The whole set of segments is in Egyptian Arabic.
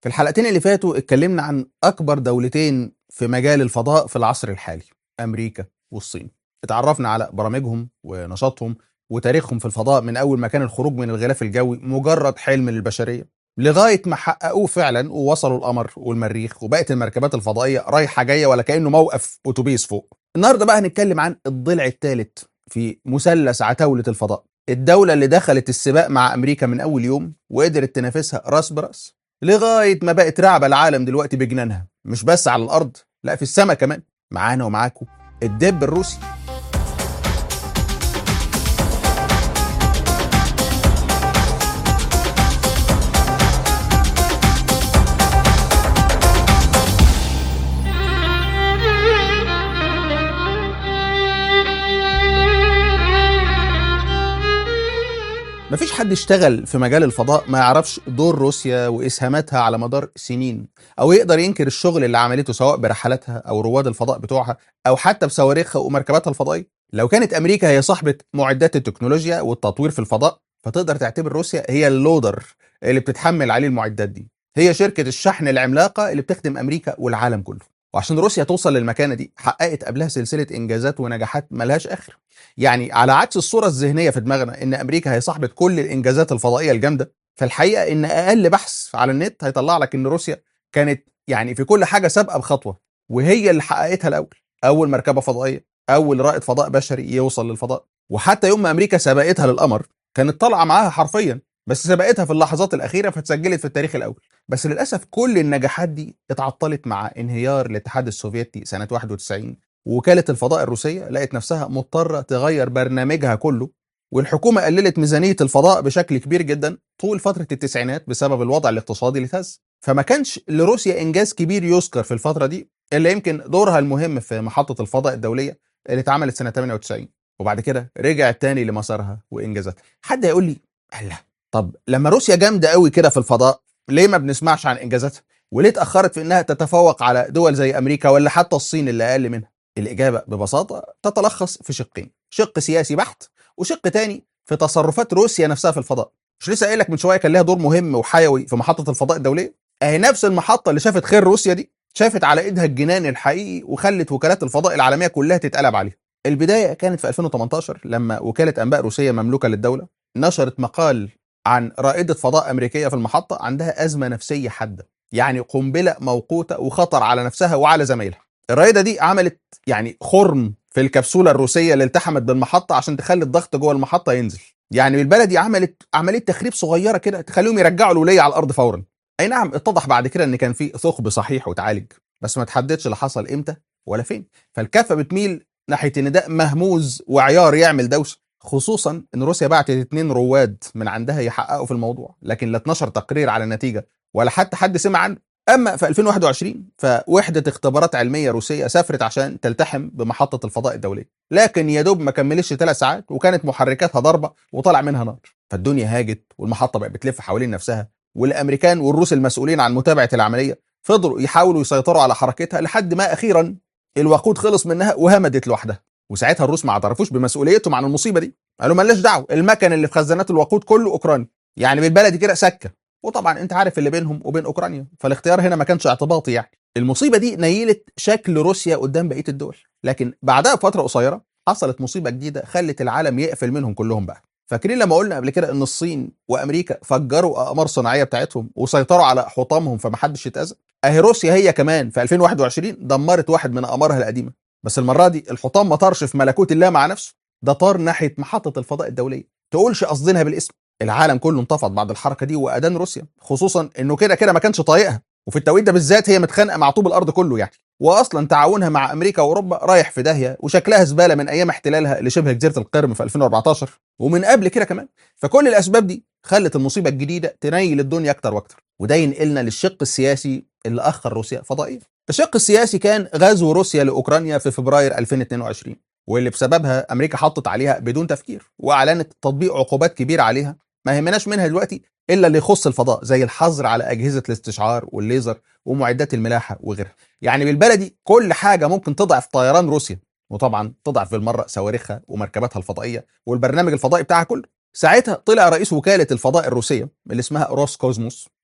في الحلقتين اللي فاتوا اتكلمنا عن أكبر دولتين في مجال الفضاء في العصر الحالي أمريكا والصين اتعرفنا على برامجهم ونشاطهم وتاريخهم في الفضاء من أول ما كان الخروج من الغلاف الجوي مجرد حلم للبشرية لغاية ما حققوه فعلا ووصلوا القمر والمريخ وبقت المركبات الفضائية رايحة جاية ولا كأنه موقف أتوبيس فوق النهاردة بقى هنتكلم عن الضلع الثالث في مثلث عتاولة الفضاء الدولة اللي دخلت السباق مع أمريكا من أول يوم وقدرت تنافسها راس براس لغاية ما بقت رعبة العالم دلوقتي بجنانها مش بس على الأرض لا في السماء كمان معانا ومعاكم الدب الروسي مفيش حد اشتغل في مجال الفضاء ما يعرفش دور روسيا واسهاماتها على مدار سنين او يقدر ينكر الشغل اللي عملته سواء برحلاتها او رواد الفضاء بتوعها او حتى بصواريخها ومركباتها الفضائيه لو كانت امريكا هي صاحبه معدات التكنولوجيا والتطوير في الفضاء فتقدر تعتبر روسيا هي اللودر اللي بتتحمل عليه المعدات دي هي شركه الشحن العملاقه اللي بتخدم امريكا والعالم كله وعشان روسيا توصل للمكانه دي حققت قبلها سلسله انجازات ونجاحات ملهاش اخر يعني على عكس الصوره الذهنيه في دماغنا ان امريكا هي صاحبه كل الانجازات الفضائيه الجامده فالحقيقه ان اقل بحث على النت هيطلع لك ان روسيا كانت يعني في كل حاجه سابقه بخطوه وهي اللي حققتها الاول اول مركبه فضائيه اول رائد فضاء بشري يوصل للفضاء وحتى يوم ما امريكا سبقتها للقمر كانت طالعه معاها حرفيا بس سبقتها في اللحظات الاخيره فاتسجلت في التاريخ الاول بس للاسف كل النجاحات دي اتعطلت مع انهيار الاتحاد السوفيتي سنه 91 ووكاله الفضاء الروسيه لقت نفسها مضطره تغير برنامجها كله والحكومه قللت ميزانيه الفضاء بشكل كبير جدا طول فتره التسعينات بسبب الوضع الاقتصادي اللي اتهز فما كانش لروسيا انجاز كبير يذكر في الفتره دي الا يمكن دورها المهم في محطه الفضاء الدوليه اللي اتعملت سنه 98 وبعد كده رجعت تاني لمسارها وانجازاتها حد هيقول لي الله طب لما روسيا جامده قوي كده في الفضاء ليه ما بنسمعش عن انجازاتها وليه اتاخرت في انها تتفوق على دول زي امريكا ولا حتى الصين اللي اقل منها الاجابه ببساطه تتلخص في شقين شق سياسي بحت وشق تاني في تصرفات روسيا نفسها في الفضاء مش لسه قايل لك من شويه كان لها دور مهم وحيوي في محطه الفضاء الدوليه اهي نفس المحطه اللي شافت خير روسيا دي شافت على ايدها الجنان الحقيقي وخلت وكالات الفضاء العالميه كلها تتقلب عليها البدايه كانت في 2018 لما وكاله انباء روسيه مملوكه للدوله نشرت مقال عن رائدة فضاء أمريكية في المحطة عندها أزمة نفسية حادة يعني قنبلة موقوتة وخطر على نفسها وعلى زمايلها الرائدة دي عملت يعني خرم في الكبسولة الروسية اللي التحمت بالمحطة عشان تخلي الضغط جوه المحطة ينزل يعني بالبلدي عملت عملية تخريب صغيرة كده تخليهم يرجعوا الولية على الأرض فورا أي نعم اتضح بعد كده إن كان في ثقب صحيح وتعالج بس ما تحددش اللي حصل إمتى ولا فين فالكفة بتميل ناحية إن ده مهموز وعيار يعمل دوشة خصوصا ان روسيا بعتت اتنين رواد من عندها يحققوا في الموضوع لكن لا اتنشر تقرير على النتيجه ولا حتى حد سمع عنه اما في 2021 فوحده اختبارات علميه روسيه سافرت عشان تلتحم بمحطه الفضاء الدوليه لكن يا دوب ما كملتش ثلاث ساعات وكانت محركاتها ضربه وطلع منها نار فالدنيا هاجت والمحطه بقت بتلف حوالين نفسها والامريكان والروس المسؤولين عن متابعه العمليه فضلوا يحاولوا يسيطروا على حركتها لحد ما اخيرا الوقود خلص منها وهمدت لوحدها وساعتها الروس ما اعترفوش بمسؤوليتهم عن المصيبه دي قالوا مالناش دعوه المكن اللي في خزانات الوقود كله اوكراني يعني بالبلدي كده سكه وطبعا انت عارف اللي بينهم وبين اوكرانيا فالاختيار هنا ما كانش اعتباطي يعني المصيبه دي نيلت شكل روسيا قدام بقيه الدول لكن بعدها بفتره قصيره حصلت مصيبه جديده خلت العالم يقفل منهم كلهم بقى فاكرين لما قلنا قبل كده ان الصين وامريكا فجروا اقمار صناعيه بتاعتهم وسيطروا على حطامهم فمحدش يتاذى اهي روسيا هي كمان في 2021 دمرت واحد من اقمارها القديمه بس المره دي الحطام ما طارش في ملكوت الله مع نفسه ده طار ناحيه محطه الفضاء الدوليه تقولش قصدينها بالاسم العالم كله انتفض بعد الحركه دي وادان روسيا خصوصا انه كده كده ما كانش طايقها وفي التوقيت ده بالذات هي متخانقه مع طوب الارض كله يعني واصلا تعاونها مع امريكا واوروبا رايح في داهيه وشكلها زباله من ايام احتلالها لشبه جزيره القرم في 2014 ومن قبل كده كمان فكل الاسباب دي خلت المصيبه الجديده تنيل الدنيا اكتر واكتر وده ينقلنا للشق السياسي اللي اخر روسيا فضائيا الشق السياسي كان غزو روسيا لاوكرانيا في فبراير 2022 واللي بسببها امريكا حطت عليها بدون تفكير واعلنت تطبيق عقوبات كبيره عليها ما يهمناش منها دلوقتي الا اللي يخص الفضاء زي الحظر على اجهزه الاستشعار والليزر ومعدات الملاحه وغيرها يعني بالبلدي كل حاجه ممكن تضعف طيران روسيا وطبعا تضعف بالمره صواريخها ومركباتها الفضائيه والبرنامج الفضائي بتاعها كله ساعتها طلع رئيس وكاله الفضاء الروسيه اللي اسمها روس كوزموس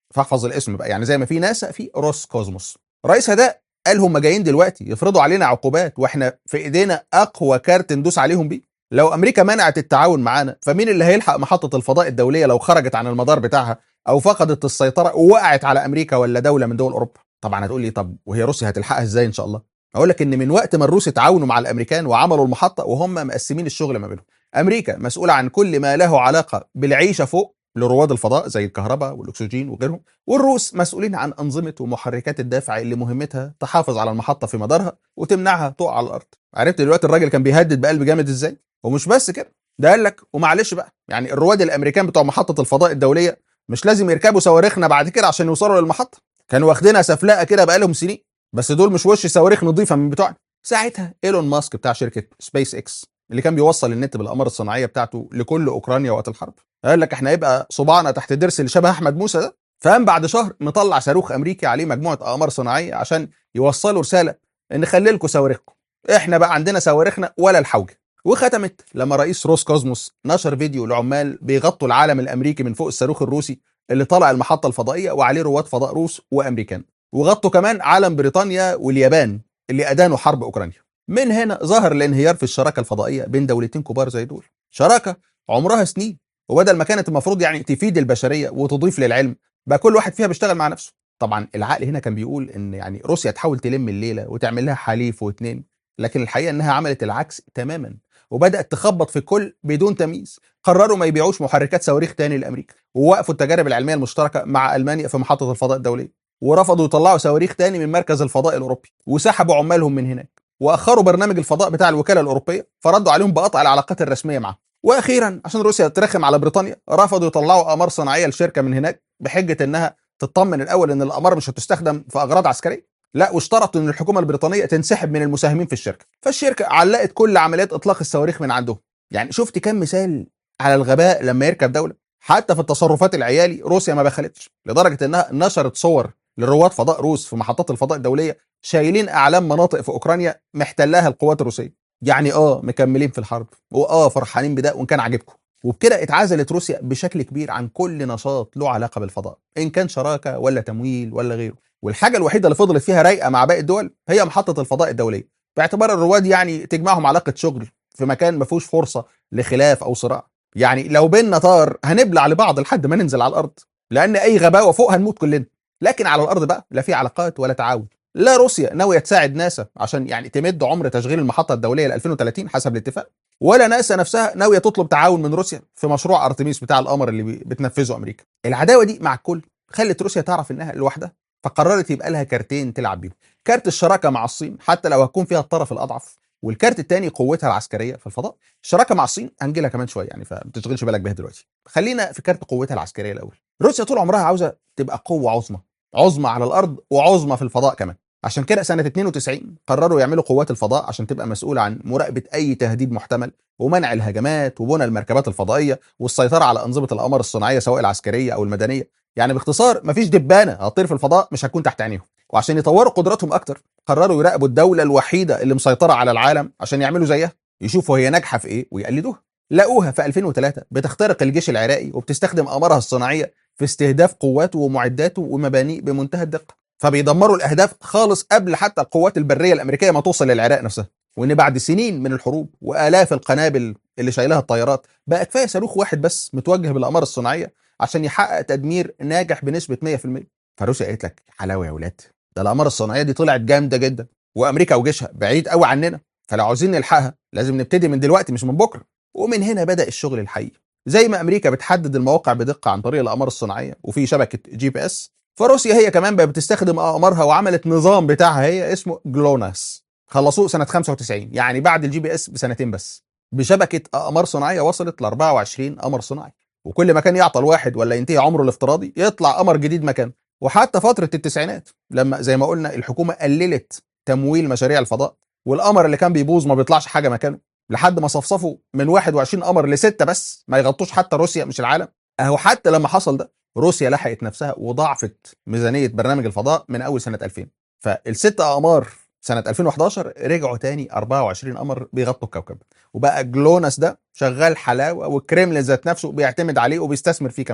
فاحفظ الاسم بقى يعني زي ما في ناسا في روس كوزموس رئيسها ده قال هم جايين دلوقتي يفرضوا علينا عقوبات واحنا في ايدينا اقوى كارت ندوس عليهم بيه لو امريكا منعت التعاون معانا فمين اللي هيلحق محطه الفضاء الدوليه لو خرجت عن المدار بتاعها او فقدت السيطره ووقعت على امريكا ولا دوله من دول اوروبا طبعا هتقول لي طب وهي روسيا هتلحقها ازاي ان شاء الله اقول لك ان من وقت ما الروس اتعاونوا مع الامريكان وعملوا المحطه وهم مقسمين الشغل ما بينهم امريكا مسؤوله عن كل ما له علاقه بالعيشه فوق لرواد الفضاء زي الكهرباء والاكسجين وغيرهم والروس مسؤولين عن انظمه ومحركات الدافع اللي مهمتها تحافظ على المحطه في مدارها وتمنعها تقع على الارض عرفت دلوقتي الراجل كان بيهدد بقلب جامد ازاي ومش بس كده ده قال لك ومعلش بقى يعني الرواد الامريكان بتوع محطه الفضاء الدوليه مش لازم يركبوا صواريخنا بعد كده عشان يوصلوا للمحطه كانوا واخدينها سفلقه كده بقالهم سنين بس دول مش وش صواريخ نظيفه من بتوعنا ساعتها ايلون ماسك بتاع شركه سبيس اكس اللي كان بيوصل النت بالاقمار الصناعيه بتاعته لكل اوكرانيا وقت الحرب قال لك احنا هيبقى صباعنا تحت الضرس اللي شبه احمد موسى ده فقام بعد شهر مطلع صاروخ امريكي عليه مجموعه اقمار صناعيه عشان يوصلوا رساله ان خلي لكم صواريخكم احنا بقى عندنا صواريخنا ولا الحوجه وختمت لما رئيس روس كوزموس نشر فيديو لعمال بيغطوا العالم الامريكي من فوق الصاروخ الروسي اللي طلع المحطه الفضائيه وعليه رواد فضاء روس وامريكان وغطوا كمان علم بريطانيا واليابان اللي ادانوا حرب اوكرانيا من هنا ظهر الانهيار في الشراكه الفضائيه بين دولتين كبار زي دول شراكه عمرها سنين وبدل ما كانت المفروض يعني تفيد البشريه وتضيف للعلم بقى كل واحد فيها بيشتغل مع نفسه طبعا العقل هنا كان بيقول ان يعني روسيا تحاول تلم الليله وتعمل لها حليف واثنين لكن الحقيقه انها عملت العكس تماما وبدات تخبط في كل بدون تمييز قرروا ما يبيعوش محركات صواريخ تاني لامريكا ووقفوا التجارب العلميه المشتركه مع المانيا في محطه الفضاء الدوليه ورفضوا يطلعوا صواريخ تاني من مركز الفضاء الاوروبي وسحبوا عمالهم من هناك واخروا برنامج الفضاء بتاع الوكاله الاوروبيه فردوا عليهم بقطع العلاقات الرسميه معهم واخيرا عشان روسيا ترخم على بريطانيا رفضوا يطلعوا اقمار صناعيه لشركه من هناك بحجه انها تطمن الاول ان الاقمار مش هتستخدم في اغراض عسكريه لا واشترطوا ان الحكومه البريطانيه تنسحب من المساهمين في الشركه فالشركه علقت كل عمليات اطلاق الصواريخ من عندهم يعني شفت كم مثال على الغباء لما يركب دوله حتى في التصرفات العيالي روسيا ما بخلتش لدرجه انها نشرت صور لرواد فضاء روس في محطات الفضاء الدوليه شايلين اعلام مناطق في اوكرانيا محتلاها القوات الروسيه يعني اه مكملين في الحرب واه فرحانين بده وان كان عاجبكم وبكده اتعزلت روسيا بشكل كبير عن كل نشاط له علاقه بالفضاء ان كان شراكه ولا تمويل ولا غيره والحاجه الوحيده اللي فضلت فيها رايقه مع باقي الدول هي محطه الفضاء الدوليه باعتبار الرواد يعني تجمعهم علاقه شغل في مكان ما فيهوش فرصه لخلاف او صراع يعني لو بينا طار هنبلع لبعض لحد ما ننزل على الارض لان اي غباوه فوق هنموت كلنا لكن على الارض بقى لا في علاقات ولا تعاون لا روسيا ناويه تساعد ناسا عشان يعني تمد عمر تشغيل المحطه الدوليه ل 2030 حسب الاتفاق ولا ناسا نفسها ناويه تطلب تعاون من روسيا في مشروع ارتميس بتاع القمر اللي بتنفذه امريكا العداوه دي مع الكل خلت روسيا تعرف انها لوحدها فقررت يبقى لها كارتين تلعب بيهم كارت الشراكه مع الصين حتى لو هتكون فيها الطرف الاضعف والكارت الثاني قوتها العسكريه في الفضاء الشراكه مع الصين هنجي لها كمان شويه يعني فما تشغلش بالك بيها دلوقتي خلينا في كارت قوتها العسكريه الاول روسيا طول عمرها عاوزه تبقى قوه عظمى عظمى على الارض وعظمى في الفضاء كمان عشان كده سنه 92 قرروا يعملوا قوات الفضاء عشان تبقى مسؤوله عن مراقبه اي تهديد محتمل ومنع الهجمات وبنى المركبات الفضائيه والسيطره على انظمه الاقمار الصناعيه سواء العسكريه او المدنيه يعني باختصار مفيش دبانه هتطير في الفضاء مش هتكون تحت عينيهم وعشان يطوروا قدراتهم اكتر قرروا يراقبوا الدوله الوحيده اللي مسيطره على العالم عشان يعملوا زيها يشوفوا هي ناجحه في ايه ويقلدوها لقوها في 2003 بتخترق الجيش العراقي وبتستخدم اقمارها الصناعيه في استهداف قواته ومعداته ومبانيه بمنتهى الدقه فبيدمروا الاهداف خالص قبل حتى القوات البريه الامريكيه ما توصل للعراق نفسها وان بعد سنين من الحروب والاف القنابل اللي شايلها الطيارات بقى كفايه صاروخ واحد بس متوجه بالاقمار الصناعيه عشان يحقق تدمير ناجح بنسبه 100% فروسيا قالت لك حلاوه يا ولاد ده الاقمار الصناعيه دي طلعت جامده جدا وامريكا وجيشها بعيد قوي عننا فلو عاوزين نلحقها لازم نبتدي من دلوقتي مش من بكره ومن هنا بدا الشغل الحقيقي زي ما امريكا بتحدد المواقع بدقه عن طريق الاقمار الصناعيه وفي شبكه جي بي اس فروسيا هي كمان بقى بتستخدم اقمارها وعملت نظام بتاعها هي اسمه جلوناس خلصوه سنه 95 يعني بعد الجي بي اس بسنتين بس بشبكه اقمار صناعيه وصلت ل 24 قمر صناعي وكل ما كان يعطل واحد ولا ينتهي عمره الافتراضي يطلع قمر جديد مكانه وحتى فتره التسعينات لما زي ما قلنا الحكومه قللت تمويل مشاريع الفضاء والقمر اللي كان بيبوظ ما بيطلعش حاجه مكانه لحد ما صفصفوا من 21 قمر لسته بس ما يغطوش حتى روسيا مش العالم اهو حتى لما حصل ده روسيا لحقت نفسها وضاعفت ميزانيه برنامج الفضاء من اول سنه 2000 فالست اقمار سنه 2011 رجعوا تاني 24 قمر بيغطوا الكوكب وبقى جلوناس ده شغال حلاوه والكريملين ذات نفسه بيعتمد عليه وبيستثمر فيه كمان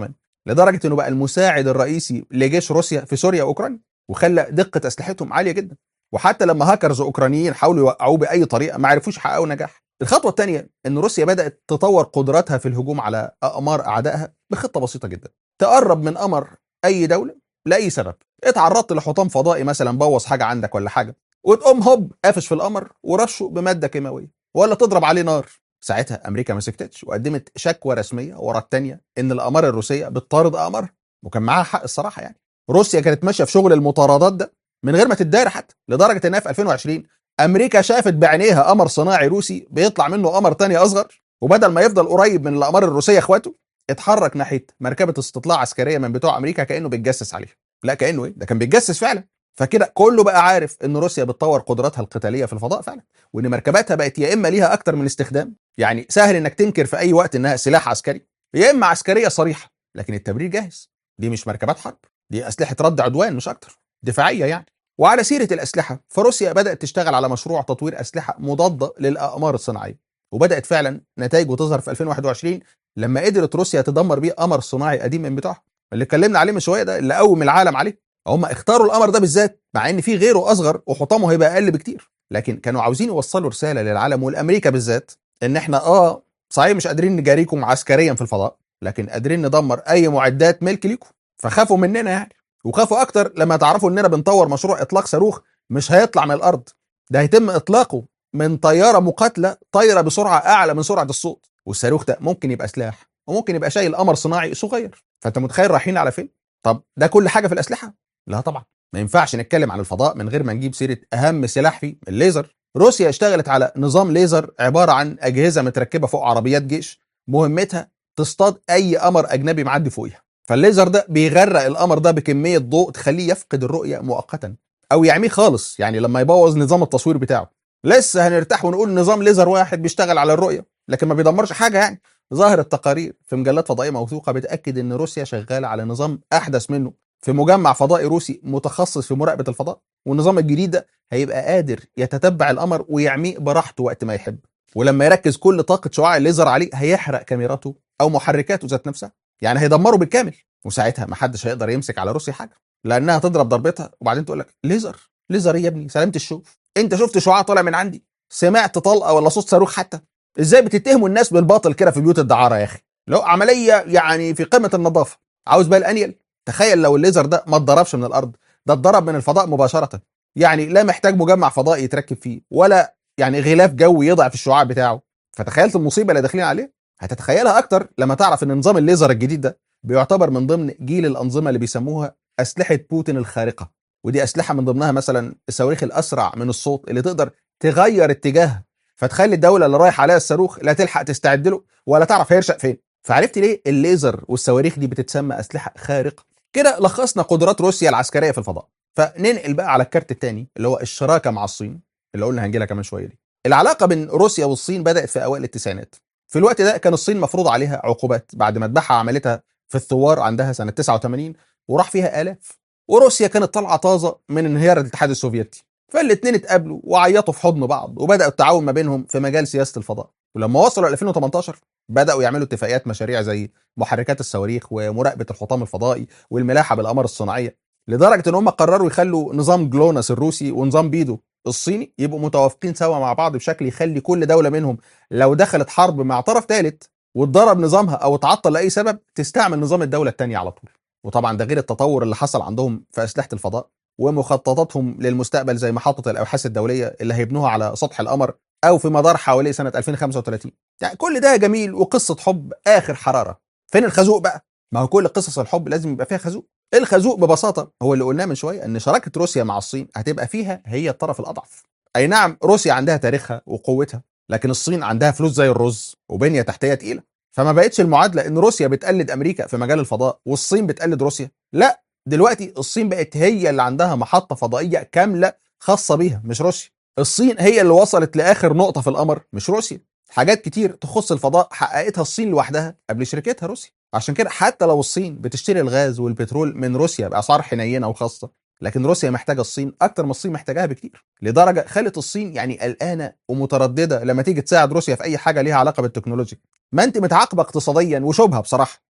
لدرجه انه بقى المساعد الرئيسي لجيش روسيا في سوريا واوكرانيا وخلى دقه اسلحتهم عاليه جدا وحتى لما هاكرز اوكرانيين حاولوا يوقعوه باي طريقه ما عرفوش يحققوا نجاح الخطوه الثانيه ان روسيا بدات تطور قدراتها في الهجوم على اقمار اعدائها بخطه بسيطه جدا تقرب من قمر اي دوله لاي سبب اتعرضت لحطام فضائي مثلا بوظ حاجه عندك ولا حاجه وتقوم هوب قافش في القمر ورشه بماده كيماويه ولا تضرب عليه نار ساعتها امريكا ما سكتتش وقدمت شكوى رسميه ورا الثانيه ان الاقمار الروسيه بتطارد اقمارها وكان معاها حق الصراحه يعني روسيا كانت ماشيه في شغل المطاردات ده من غير ما تتدارى حتى لدرجه انها في 2020 امريكا شافت بعينيها قمر صناعي روسي بيطلع منه قمر تاني اصغر وبدل ما يفضل قريب من الاقمار الروسيه اخواته اتحرك ناحيه مركبه استطلاع عسكريه من بتوع امريكا كانه بيتجسس عليها لا كانه ايه ده كان بيتجسس فعلا فكده كله بقى عارف ان روسيا بتطور قدراتها القتاليه في الفضاء فعلا وان مركباتها بقت يا اما ليها اكتر من استخدام يعني سهل انك تنكر في اي وقت انها سلاح عسكري يا اما عسكريه صريحه لكن التبرير جاهز دي مش مركبات حرب دي اسلحه رد عدوان مش اكتر دفاعيه يعني وعلى سيره الاسلحه فروسيا بدات تشتغل على مشروع تطوير اسلحه مضاده للاقمار الصناعيه وبدات فعلا نتائجه تظهر في 2021 لما قدرت روسيا تدمر بيه قمر صناعي قديم من بتوعها اللي اتكلمنا عليه من شويه ده اللي قوم العالم عليه هم اختاروا القمر ده بالذات مع ان في غيره اصغر وحطامه هيبقى اقل بكتير لكن كانوا عاوزين يوصلوا رساله للعالم والامريكا بالذات ان احنا اه صحيح مش قادرين نجاريكم عسكريا في الفضاء لكن قادرين ندمر اي معدات ملك ليكم فخافوا مننا يعني وخافوا اكتر لما تعرفوا اننا بنطور مشروع اطلاق صاروخ مش هيطلع من الارض ده هيتم اطلاقه من طياره مقاتله طايره بسرعه اعلى من سرعه الصوت والصاروخ ده ممكن يبقى سلاح وممكن يبقى شايل قمر صناعي صغير فانت متخيل رايحين على فين طب ده كل حاجه في الاسلحه لا طبعا ما ينفعش نتكلم عن الفضاء من غير ما نجيب سيره اهم سلاح فيه الليزر روسيا اشتغلت على نظام ليزر عباره عن اجهزه متركبه فوق عربيات جيش مهمتها تصطاد اي قمر اجنبي معدي فوقيها فالليزر ده بيغرق القمر ده بكميه ضوء تخليه يفقد الرؤيه مؤقتا او يعميه خالص يعني لما يبوظ نظام التصوير بتاعه لسه هنرتاح ونقول نظام ليزر واحد بيشتغل على الرؤيه لكن ما بيدمرش حاجه يعني ظاهر التقارير في مجلات فضائيه موثوقه بتاكد ان روسيا شغاله على نظام احدث منه في مجمع فضائي روسي متخصص في مراقبه الفضاء والنظام الجديد ده هيبقى قادر يتتبع القمر ويعميه براحته وقت ما يحب ولما يركز كل طاقه شعاع الليزر عليه هيحرق كاميراته او محركاته ذات نفسها يعني هيدمره بالكامل وساعتها محدش هيقدر يمسك على روسيا حاجه لانها تضرب ضربتها وبعدين تقول لك ليزر ليزر ايه يا ابني سلامه الشوف انت شفت شعاع طالع من عندي سمعت طلقه ولا صوت صاروخ حتى ازاي بتتهموا الناس بالباطل كده في بيوت الدعاره يا اخي لو عمليه يعني في قمه النظافه عاوز بقى الانيل تخيل لو الليزر ده ما اتضربش من الارض ده اتضرب من الفضاء مباشره يعني لا محتاج مجمع فضائي يتركب فيه ولا يعني غلاف جوي يضعف الشعاع بتاعه فتخيلت المصيبه اللي داخلين عليه هتتخيلها اكتر لما تعرف ان نظام الليزر الجديد ده بيعتبر من ضمن جيل الانظمه اللي بيسموها اسلحه بوتين الخارقه ودي اسلحه من ضمنها مثلا الصواريخ الاسرع من الصوت اللي تقدر تغير اتجاه فتخلي الدوله اللي رايح عليها الصاروخ لا تلحق تستعد له ولا تعرف هيرشق فين فعرفت ليه الليزر والصواريخ دي بتتسمى اسلحه خارقه كده لخصنا قدرات روسيا العسكريه في الفضاء فننقل بقى على الكارت الثاني اللي هو الشراكه مع الصين اللي قلنا هنجي لها كمان شويه دي العلاقه بين روسيا والصين بدات في اوائل التسعينات في الوقت ده كان الصين مفروض عليها عقوبات بعد ما اتبعها عملتها في الثوار عندها سنه 89 وراح فيها الاف وروسيا كانت طالعه طازه من انهيار الاتحاد السوفيتي فالاثنين اتقابلوا وعيطوا في حضن بعض وبداوا التعاون ما بينهم في مجال سياسه الفضاء ولما وصلوا ل 2018 بداوا يعملوا اتفاقيات مشاريع زي محركات الصواريخ ومراقبه الحطام الفضائي والملاحه بالاقمار الصناعيه لدرجه ان هم قرروا يخلوا نظام جلوناس الروسي ونظام بيدو الصيني يبقوا متوافقين سوا مع بعض بشكل يخلي كل دوله منهم لو دخلت حرب مع طرف ثالث واتضرب نظامها او اتعطل لاي سبب تستعمل نظام الدوله الثانيه على طول وطبعا ده غير التطور اللي حصل عندهم في اسلحه الفضاء ومخططاتهم للمستقبل زي محطه الابحاث الدوليه اللي هيبنوها على سطح القمر او في مدار حوالي سنه 2035 يعني كل ده جميل وقصه حب اخر حراره فين الخازوق بقى ما هو كل قصص الحب لازم يبقى فيها خازوق الخازوق ببساطه هو اللي قلناه من شويه ان شراكه روسيا مع الصين هتبقى فيها هي الطرف الاضعف اي نعم روسيا عندها تاريخها وقوتها لكن الصين عندها فلوس زي الرز وبنيه تحتيه تقيله فما بقتش المعادله ان روسيا بتقلد امريكا في مجال الفضاء والصين بتقلد روسيا لا دلوقتي الصين بقت هي اللي عندها محطه فضائيه كامله خاصه بيها مش روسيا الصين هي اللي وصلت لاخر نقطه في القمر مش روسيا حاجات كتير تخص الفضاء حققتها الصين لوحدها قبل شركتها روسيا عشان كده حتى لو الصين بتشتري الغاز والبترول من روسيا باسعار حنينه وخاصه لكن روسيا محتاجه الصين اكتر ما الصين محتاجاها بكتير لدرجه خلت الصين يعني قلقانه ومتردده لما تيجي تساعد روسيا في اي حاجه ليها علاقه بالتكنولوجيا ما انت متعاقبه اقتصاديا وشبهه بصراحه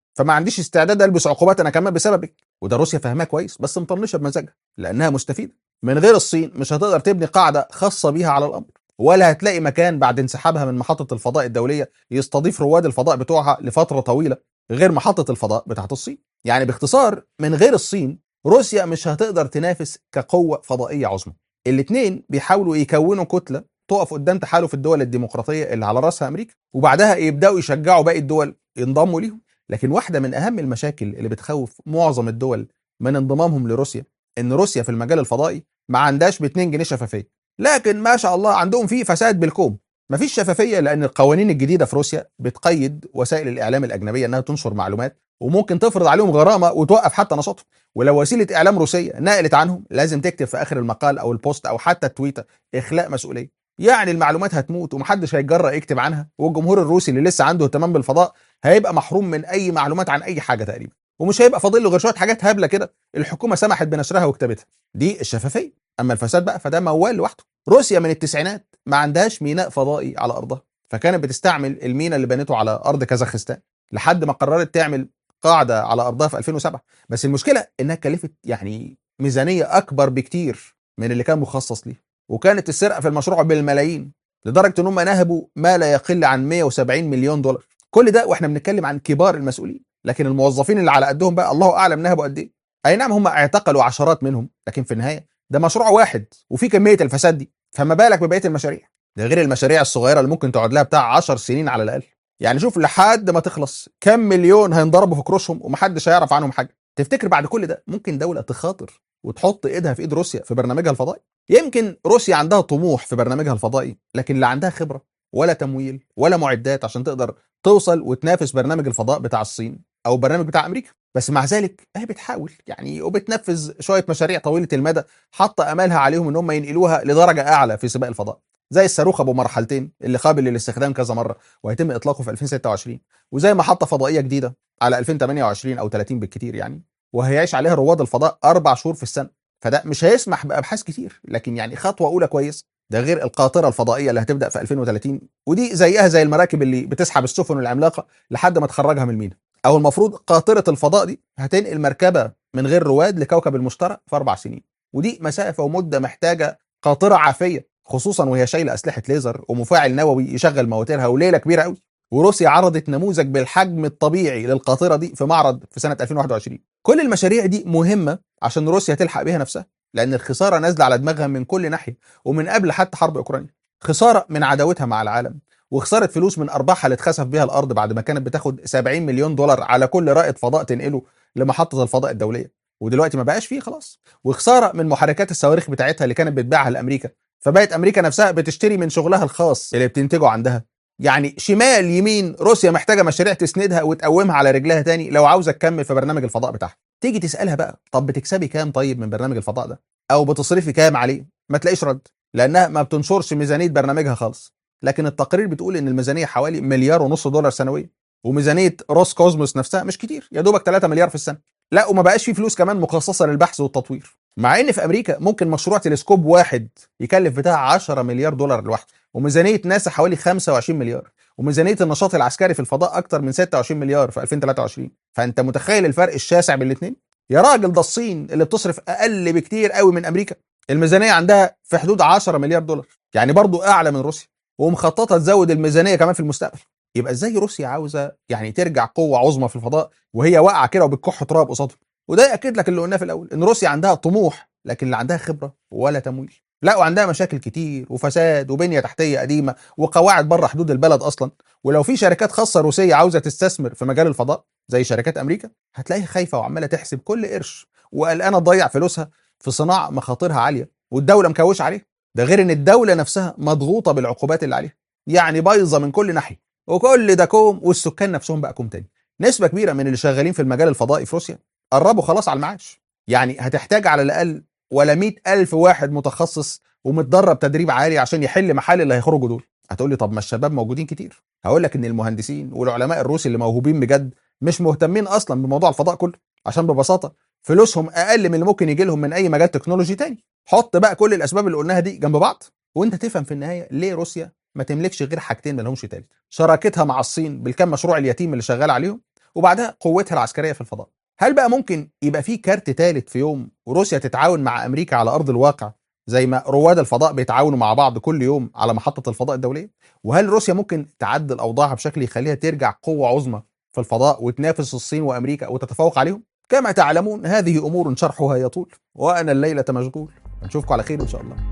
فما عنديش استعداد البس عقوبات انا كمان بسببك وده روسيا فاهماه كويس بس مطنشه بمزاجها لانها مستفيده من غير الصين مش هتقدر تبني قاعده خاصه بيها على الامر ولا هتلاقي مكان بعد انسحابها من محطه الفضاء الدوليه يستضيف رواد الفضاء بتوعها لفتره طويله غير محطه الفضاء بتاعه الصين يعني باختصار من غير الصين روسيا مش هتقدر تنافس كقوه فضائيه عظمى الاثنين بيحاولوا يكونوا كتله تقف قدام تحالف الدول الديمقراطيه اللي على راسها امريكا وبعدها يبداوا يشجعوا باقي الدول ينضموا ليهم لكن واحده من اهم المشاكل اللي بتخوف معظم الدول من انضمامهم لروسيا ان روسيا في المجال الفضائي ما عندهاش ب 2 جنيه شفافيه لكن ما شاء الله عندهم فيه فساد بالكوم مفيش شفافيه لان القوانين الجديده في روسيا بتقيد وسائل الاعلام الاجنبيه انها تنشر معلومات وممكن تفرض عليهم غرامه وتوقف حتى نشاطهم ولو وسيله اعلام روسيه نقلت عنهم لازم تكتب في اخر المقال او البوست او حتى التويته اخلاء مسؤوليه يعني المعلومات هتموت ومحدش هيتجرأ يكتب عنها والجمهور الروسي اللي لسه عنده اهتمام بالفضاء هيبقى محروم من اي معلومات عن اي حاجه تقريبا ومش هيبقى فاضل له غير شويه حاجات هبله كده الحكومه سمحت بنشرها وكتابتها دي الشفافيه اما الفساد بقى فده موال لوحده روسيا من التسعينات ما عندهاش ميناء فضائي على ارضها فكانت بتستعمل الميناء اللي بنته على ارض كازاخستان لحد ما قررت تعمل قاعده على ارضها في 2007 بس المشكله انها كلفت يعني ميزانيه اكبر بكتير من اللي كان مخصص ليه وكانت السرقه في المشروع بالملايين لدرجه ان هم نهبوا ما لا يقل عن 170 مليون دولار كل ده واحنا بنتكلم عن كبار المسؤولين لكن الموظفين اللي على قدهم بقى الله اعلم نهبوا قد ايه اي نعم هم اعتقلوا عشرات منهم لكن في النهايه ده مشروع واحد وفي كميه الفساد دي فما بالك ببقيه المشاريع ده غير المشاريع الصغيره اللي ممكن تقعد لها بتاع 10 سنين على الاقل يعني شوف لحد ما تخلص كم مليون هينضربوا في كروشهم ومحدش هيعرف عنهم حاجه تفتكر بعد كل ده ممكن دوله تخاطر وتحط ايدها في ايد روسيا في برنامجها الفضائي يمكن روسيا عندها طموح في برنامجها الفضائي لكن لا عندها خبره ولا تمويل ولا معدات عشان تقدر توصل وتنافس برنامج الفضاء بتاع الصين او البرنامج بتاع امريكا بس مع ذلك هي بتحاول يعني وبتنفذ شويه مشاريع طويله المدى حاطه امالها عليهم ان هم ينقلوها لدرجه اعلى في سباق الفضاء زي الصاروخ ابو مرحلتين اللي قابل للاستخدام كذا مره وهيتم اطلاقه في 2026 وزي محطه فضائيه جديده على 2028 او 30 بالكتير يعني وهيعيش عليها رواد الفضاء اربع شهور في السنه فده مش هيسمح بابحاث كتير لكن يعني خطوه اولى كويس ده غير القاطره الفضائيه اللي هتبدا في 2030 ودي زيها زي المراكب اللي بتسحب السفن العملاقه لحد ما تخرجها من الميناء او المفروض قاطره الفضاء دي هتنقل مركبه من غير رواد لكوكب المشتري في اربع سنين ودي مسافه ومده محتاجه قاطره عافيه خصوصا وهي شايله اسلحه ليزر ومفاعل نووي يشغل مواترها وليله كبيره قوي وروسيا عرضت نموذج بالحجم الطبيعي للقاطره دي في معرض في سنه 2021 كل المشاريع دي مهمه عشان روسيا تلحق بيها نفسها لان الخساره نازله على دماغها من كل ناحيه ومن قبل حتى حرب اوكرانيا خساره من عداوتها مع العالم وخساره فلوس من ارباحها اللي اتخسف بيها الارض بعد ما كانت بتاخد 70 مليون دولار على كل رائد فضاء تنقله لمحطه الفضاء الدوليه ودلوقتي ما بقاش فيه خلاص وخساره من محركات الصواريخ بتاعتها اللي كانت بتبيعها لامريكا فبقت امريكا نفسها بتشتري من شغلها الخاص اللي بتنتجه عندها يعني شمال يمين روسيا محتاجه مشاريع تسندها وتقومها على رجلها تاني لو عاوزه تكمل في برنامج الفضاء بتاعها تيجي تسالها بقى طب بتكسبي كام طيب من برنامج الفضاء ده او بتصرفي كام عليه ما تلاقيش رد لانها ما بتنشرش ميزانيه برنامجها خالص لكن التقارير بتقول ان الميزانيه حوالي مليار ونص دولار سنويا وميزانيه روس كوزموس نفسها مش كتير يا دوبك 3 مليار في السنه لا وما بقاش في فلوس كمان مخصصه للبحث والتطوير مع ان في امريكا ممكن مشروع تلسكوب واحد يكلف بتاع 10 مليار دولار لوحده وميزانيه ناسا حوالي 25 مليار وميزانيه النشاط العسكري في الفضاء اكتر من 26 مليار في 2023 فانت متخيل الفرق الشاسع بين الاثنين يا راجل ده الصين اللي بتصرف اقل بكتير قوي من امريكا الميزانيه عندها في حدود 10 مليار دولار يعني برضو اعلى من روسيا ومخططه تزود الميزانيه كمان في المستقبل يبقى ازاي روسيا عاوزه يعني ترجع قوه عظمى في الفضاء وهي واقعه كده وبتكح تراب قصادها وده ياكد لك اللي قلناه في الاول ان روسيا عندها طموح لكن لا عندها خبره ولا تمويل لا وعندها مشاكل كتير وفساد وبنيه تحتيه قديمه وقواعد بره حدود البلد اصلا ولو في شركات خاصه روسيه عاوزه تستثمر في مجال الفضاء زي شركات امريكا هتلاقيها خايفه وعماله تحسب كل قرش وقلقانه تضيع فلوسها في صناعه مخاطرها عاليه والدوله مكوشه عليها ده غير ان الدوله نفسها مضغوطه بالعقوبات اللي عليها يعني بايظه من كل ناحيه وكل ده كوم والسكان نفسهم بقى كوم تاني نسبه كبيره من اللي شغالين في المجال الفضائي في روسيا قربوا خلاص على المعاش يعني هتحتاج على الاقل ولا مئة ألف واحد متخصص ومتدرب تدريب عالي عشان يحل محل اللي هيخرجوا دول هتقول لي طب ما الشباب موجودين كتير هقول لك ان المهندسين والعلماء الروس اللي موهوبين بجد مش مهتمين اصلا بموضوع الفضاء كله عشان ببساطه فلوسهم اقل من اللي ممكن يجي لهم من اي مجال تكنولوجي تاني حط بقى كل الاسباب اللي قلناها دي جنب بعض وانت تفهم في النهايه ليه روسيا ما تملكش غير حاجتين ما لهمش تالت شراكتها مع الصين بالكم مشروع اليتيم اللي شغال عليهم وبعدها قوتها العسكريه في الفضاء هل بقى ممكن يبقى في كارت ثالث في يوم وروسيا تتعاون مع امريكا على ارض الواقع زي ما رواد الفضاء بيتعاونوا مع بعض كل يوم على محطه الفضاء الدوليه وهل روسيا ممكن تعدل اوضاعها بشكل يخليها ترجع قوه عظمى في الفضاء وتنافس الصين وامريكا وتتفوق عليهم كما تعلمون هذه امور شرحها يطول وانا الليله مشغول نشوفكم على خير ان شاء الله